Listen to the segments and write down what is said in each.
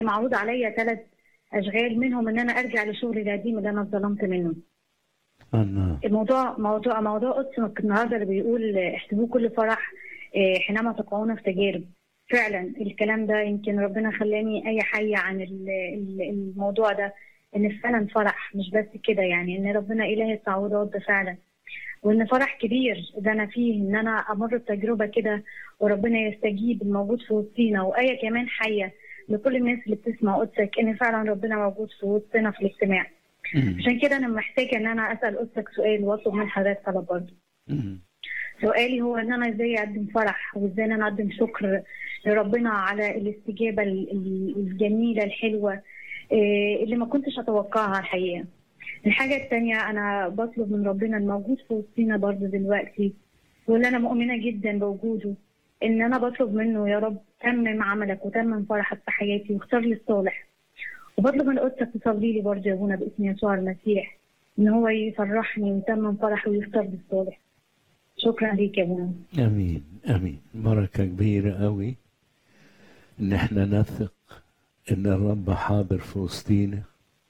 معروض عليا ثلاث اشغال منهم ان انا ارجع لشغلي القديم اللي انا اتظلمت منه الله الموضوع موضوع موضوع قدس النهارده اللي بيقول احسبوه كل فرح إيه، حينما تقعون في تجارب فعلا الكلام ده يمكن ربنا خلاني اي حي عن ال- ال- الموضوع ده ان فعلا فرح مش بس كده يعني ان ربنا اله التعويضات ده فعلا وان فرح كبير ده انا فيه ان انا امر بتجربه كده وربنا يستجيب الموجود في وسطينا وايه كمان حيه لكل الناس اللي بتسمع قدسك ان فعلا ربنا موجود في وسطنا في الاجتماع مم. عشان كده انا محتاجه ان انا اسال قدسك سؤال واطلب من حضرتك طلب برضه مم. سؤالي هو ان انا ازاي اقدم فرح وازاي ان انا اقدم شكر لربنا على الاستجابه ال- ال- الجميله الحلوه إيه، اللي ما كنتش اتوقعها الحقيقه. الحاجه الثانيه انا بطلب من ربنا الموجود في وسطينا برضه دلوقتي واللي انا مؤمنه جدا بوجوده ان انا بطلب منه يا رب تمم عملك وتمم فرحك في حياتي واختار لي الصالح. وبطلب من قدسك تصلي لي برضه يا ابونا باسم يسوع المسيح ان هو يفرحني ويتمم فرحي ويختار لي الصالح. شكرا ليك يا ابونا. امين امين بركه كبيره قوي ان احنا نثق ان الرب حاضر في وسطينا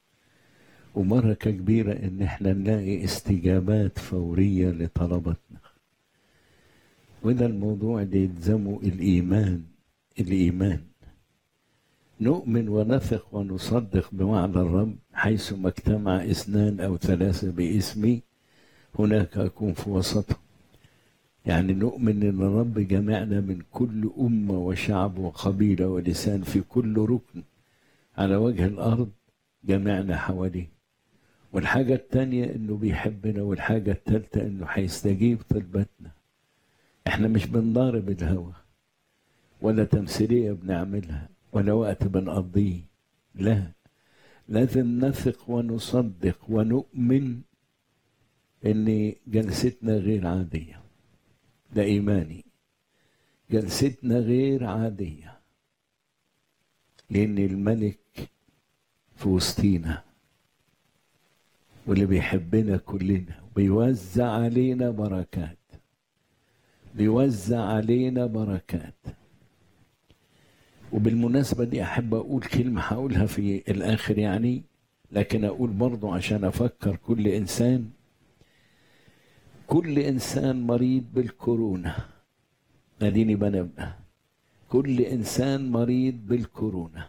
وبركه كبيره ان احنا نلاقي استجابات فوريه لطلباتنا وده الموضوع اللي يلزمه الايمان الايمان نؤمن ونثق ونصدق بوعد الرب حيثما اجتمع اثنان او ثلاثه باسمي هناك اكون في وسطهم يعني نؤمن ان الرب جمعنا من كل امه وشعب وقبيله ولسان في كل ركن على وجه الارض جمعنا حواليه والحاجه الثانيه انه بيحبنا والحاجه الثالثه انه هيستجيب طلبتنا احنا مش بنضارب الهوى ولا تمثيليه بنعملها ولا وقت بنقضيه لا لازم نثق ونصدق ونؤمن ان جلستنا غير عاديه ده إيماني جلستنا غير عادية لأن الملك في وسطينا واللي بيحبنا كلنا بيوزع علينا بركات بيوزع علينا بركات وبالمناسبة دي أحب أقول كلمة هقولها في الآخر يعني لكن أقول برضو عشان أفكر كل إنسان كل انسان مريض بالكورونا اديني بنبه كل انسان مريض بالكورونا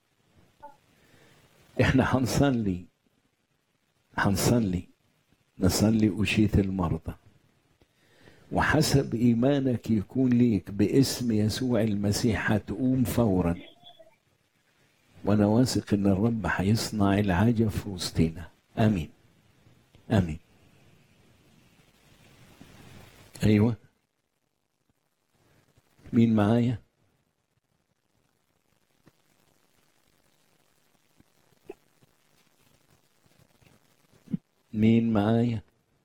احنا هنصلي هنصلي نصلي أشية المرضى وحسب إيمانك يكون ليك باسم يسوع المسيح هتقوم فورا وأنا واثق إن الرب هيصنع العجب في وسطنا آمين آمين ايوه مين معايا مين معايا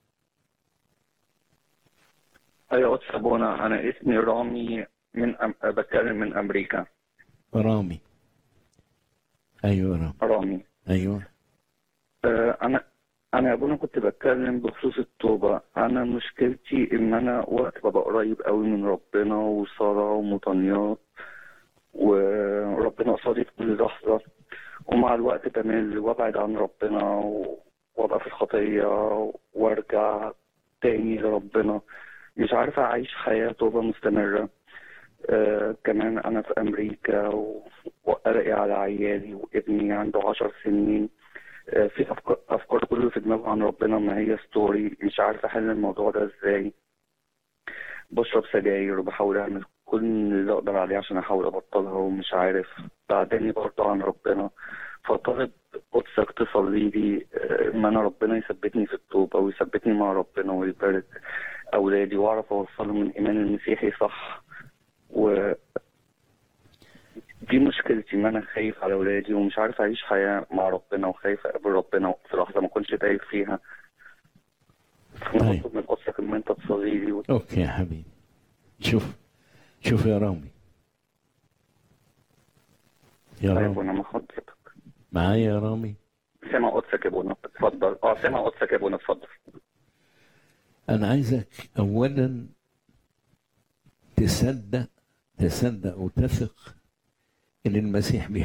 ايوه قدس ابونا انا اسمي رامي من أم... بتكلم من امريكا رامي ايوه رامي رامي ايوه آه، انا انا يا ابونا كنت بتكلم بخصوص التوبه انا مشكلتي ان انا وقت ببقى قريب قوي من ربنا وصلاه ومطنيات وربنا قصادي في كل لحظه ومع الوقت بمل وابعد عن ربنا و- وابقى في الخطيه وارجع تاني لربنا مش عارف اعيش حياه توبه مستمره آه كمان انا في امريكا و- وقلقي على عيالي وابني عنده عشر سنين آه، في افكار افكار كله في دماغه عن ربنا ما هي ستوري مش عارف احل الموضوع ده ازاي بشرب سجاير وبحاول اعمل كل اللي اقدر عليه عشان احاول ابطلها ومش عارف بعدني برضه عن ربنا فطالب قدسك تصلي لي آه، ان انا ربنا يثبتني في التوبه ويثبتني مع ربنا ويبارك اولادي واعرف اوصلهم من الايمان المسيحي صح و دي مشكلتي ان انا خايف على اولادي ومش عارف اعيش حياه مع ربنا وخايف اقابل ربنا في لحظه ما اكونش تايه فيها فانا طيب. بطلب من قدسك ان انت تصلي لي وت- اوكي يا حبيبي شوف شوف يا رامي يا طيب رامي وانا مع حضرتك معايا يا رامي سامع قدسك يا ابونا اتفضل اه سامع قدسك يا ابونا اتفضل انا عايزك اولا تصدق تصدق وتثق ان المسيح